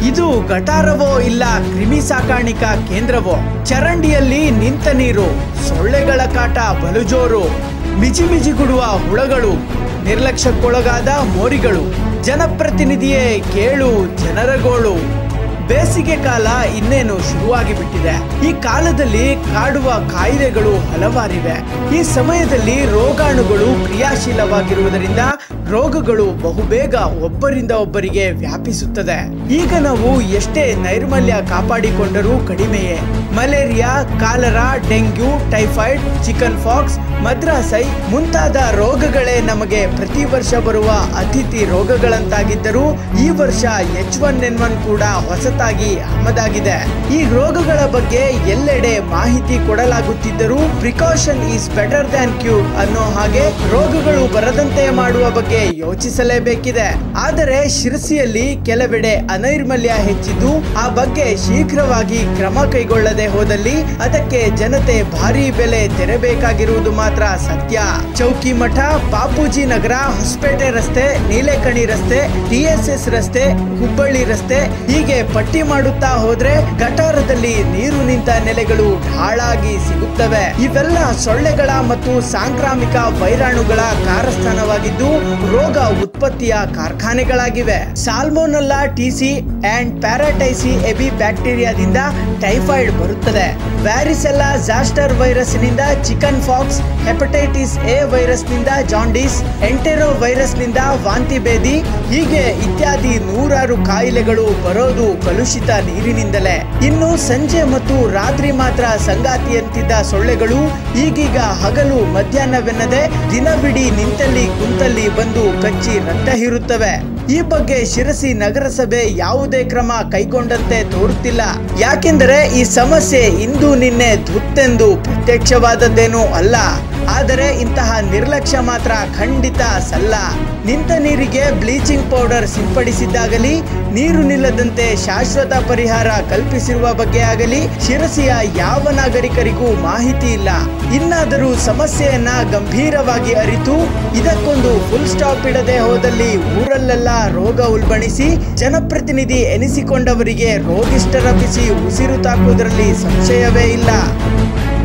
ಇದು ಗಟಾರವೋ ಇಲ್ಲ ಕ್ರಿಮಿ ಸಾಕಾಣಿಕಾ ಕೇಂದ್ರವೋ ಚರಂಡಿಯಲ್ಲಿ ನಿಂತ ನೀರು ಸೊಳ್ಳೆಗಳ ಕಾಟ ಬಲು ಜೋರು ಮಿಜಿ ಮಿಜಿಗುಡುವ ಹುಳಗಳು ನಿರ್ಲಕ್ಷ್ಯಕ್ಕೊಳಗಾದ ಮೋರಿಗಳು ಜನಪ್ರತಿನಿಧಿಯೇ ಕೇಳು ಜನರ ಗೋಳು ಬೇಸಿಗೆ ಕಾಲ ಇನ್ನೇನು ಶುರುವಾಗಿ ಬಿಟ್ಟಿದೆ ಈ ಕಾಲದಲ್ಲಿ ಕಾಡುವ ಕಾಯಿಲೆಗಳು ಹಲವಾರಿವೆ ಈ ಸಮಯದಲ್ಲಿ ರೋಗಾಣುಗಳು ಕ್ರಿಯಾಶೀಲವಾಗಿರುವುದರಿಂದ ರೋಗಗಳು ಬಹುಬೇಗ ಒಬ್ಬರಿಂದ ಒಬ್ಬರಿಗೆ ವ್ಯಾಪಿಸುತ್ತದೆ ಈಗ ನಾವು ಎಷ್ಟೇ ನೈರ್ಮಲ್ಯ ಕಾಪಾಡಿಕೊಂಡರೂ ಕಡಿಮೆಯೇ malaria cholera dengue typhoid chicken pox Madras eye ಮುಂತಾದ ರೋಗಗಳೇ ನಮಗೆ ಪ್ರತಿ ವರ್ಷ ಬರುವ ಅತಿಥಿ ರೋಗಗಳಂತಾಗಿದ್ದರೂ ಈ ವರ್ಷ ಎಚ್ ಒನ್ ಎನ್ ಒನ್ ಕೂಡ ಹೊಸತಾಗಿ ಆಮದಾಗಿದೆ ಈ ರೋಗಗಳ ಬಗ್ಗೆ ಎಲ್ಲೆಡೆ ಮಾಹಿತಿ ಕೊಡಲಾಗುತ್ತಿದ್ದರೂ precaution is better than cure ಅನ್ನೋ ಹಾಗೆ ರೋಗಗಳು ಬರದಂತೆ ಮಾಡುವ ಬಗ್ಗೆ ಯೋಚಿಸಲೇಬೇಕಿದೆ ಆದರೆ ಶಿರಸಿಯಲ್ಲಿ ಕೆಲವೆಡೆ ಅನೈರ್ಮಲ್ಯ ಹೆಚ್ಚಿದ್ದು ಆ ಬಗ್ಗೆ ಶೀಘ್ರವಾಗಿ ಕ್ರಮ ಕೈಗೊಳ್ಳದೆ ಹೋದಲ್ಲಿ ಅದಕ್ಕೆ ಜನತೆ ಭಾರಿ ಬೆಲೆ ತೆರಬೇಕಾಗಿರುವುದು ಮಾತ್ರ ಸತ್ಯ ಚೌಕಿ ಮಠ ಬಾಪೂಜಿ ನಗರ ಹೊಸಪೇಟೆ ರಸ್ತೆ ನೀಲೇಕಣಿ ರಸ್ತೆ ಟಿಎಸ್ಎಸ್ ರಸ್ತೆ ಹುಬ್ಬಳ್ಳಿ ರಸ್ತೆ ಹೀಗೆ ಪಟ್ಟಿ ಮಾಡುತ್ತಾ ಹೋದ್ರೆ ಗಟಾರದಲ್ಲಿ ನೀರು ನಿಂತ ನೆಲೆಗಳು ಢಾಳಾಗಿ ಸಿಗುತ್ತವೆ ಇವೆಲ್ಲ ಸೊಳ್ಳೆಗಳ ಮತ್ತು ಸಾಂಕ್ರಾಮಿಕ ವೈರಾಣುಗಳ ಕಾರಸ್ಥಾನವಾಗಿದ್ದು ರೋಗ ಉತ್ಪತ್ತಿಯ ಕಾರ್ಖಾನೆಗಳಾಗಿವೆ ಸಾಲ್ಮೋನಲ್ಲಾ ಟಿಸಿ ಅಂಡ್ ಪ್ಯಾರಾಟೈಸಿ ಎಬಿ ಬ್ಯಾಕ್ಟೀರಿಯಾದಿಂದ ಟೈಫಾಯ್ಡ್ ಬರುತ್ತದೆ ವ್ಯಾರಿಸೆಲ್ಲಾ ಜಾಸ್ಟರ್ ವೈರಸ್ನಿಂದ ಚಿಕನ್ ಫಾಕ್ಸ್ ಹೆಪಟೈಟಿಸ್ ಎ ವೈರಸ್ನಿಂದ ಜಾಂಡೀಸ್ ಎಂಟೆರೋ ವೈರಸ್ನಿಂದ ವಾಂತಿ ಭೇದಿ ಹೀಗೆ ಇತ್ಯಾದಿ ನೂರಾರು ಕಾಯಿಲೆಗಳು ಬರೋದು ಕಲುಷಿತ ನೀರಿನಿಂದಲೇ ಇನ್ನು ಸಂಜೆ ಮತ್ತು ರಾತ್ರಿ ಮಾತ್ರ ಸಂಗಾತಿಯಂತಿದ್ದ ಸೊಳ್ಳೆಗಳು ಈಗೀಗ ಹಗಲು ಮಧ್ಯಾಹ್ನವೆನ್ನದೆ ದಿನವಿಡೀ ನಿಂತಲ್ಲಿ ಕುಂತಲ್ಲಿ ಬಂದು ಕಚ್ಚಿ ರಕ್ತ ಹೀರುತ್ತವೆ ಈ ಬಗ್ಗೆ ಶಿರಸಿ ನಗರಸಭೆ ಯಾವುದೇ ಕ್ರಮ ಕೈಗೊಂಡಂತೆ ತೋರುತ್ತಿಲ್ಲ ಯಾಕೆಂದರೆ ಈ ಸಮಸ್ಯೆ ಇಂದು ನಿನ್ನೆ ಧುತ್ತೆಂದು ಪ್ರತ್ಯಕ್ಷವಾದದ್ದೇನೂ ಅಲ್ಲ ಆದರೆ ಇಂತಹ ನಿರ್ಲಕ್ಷ್ಯ ಮಾತ್ರ ಖಂಡಿತ ಸಲ್ಲ ನಿಂತ ನೀರಿಗೆ ಬ್ಲೀಚಿಂಗ್ ಪೌಡರ್ ಸಿಂಪಡಿಸಿದ್ದಾಗಲಿ ನೀರು ನಿಲ್ಲದಂತೆ ಶಾಶ್ವತ ಪರಿಹಾರ ಕಲ್ಪಿಸಿರುವ ಬಗ್ಗೆ ಆಗಲಿ ಶಿರಸಿಯ ಯಾವ ನಾಗರಿಕರಿಗೂ ಮಾಹಿತಿ ಇಲ್ಲ ಇನ್ನಾದರೂ ಸಮಸ್ಯೆಯನ್ನ ಗಂಭೀರವಾಗಿ ಅರಿತು ಇದಕ್ಕೊಂದು ಫುಲ್ ಸ್ಟಾಪ್ ಇಡದೆ ಹೋದಲ್ಲಿ ಊರಲ್ಲೆಲ್ಲ ರೋಗ ಉಲ್ಬಣಿಸಿ ಜನಪ್ರತಿನಿಧಿ ಎನಿಸಿಕೊಂಡವರಿಗೆ ರೋಗಿಷ್ಠರ ಬಿಸಿ ಉಸಿರು ತಾಕುವುದರಲ್ಲಿ ಸಂಶಯವೇ ಇಲ್ಲ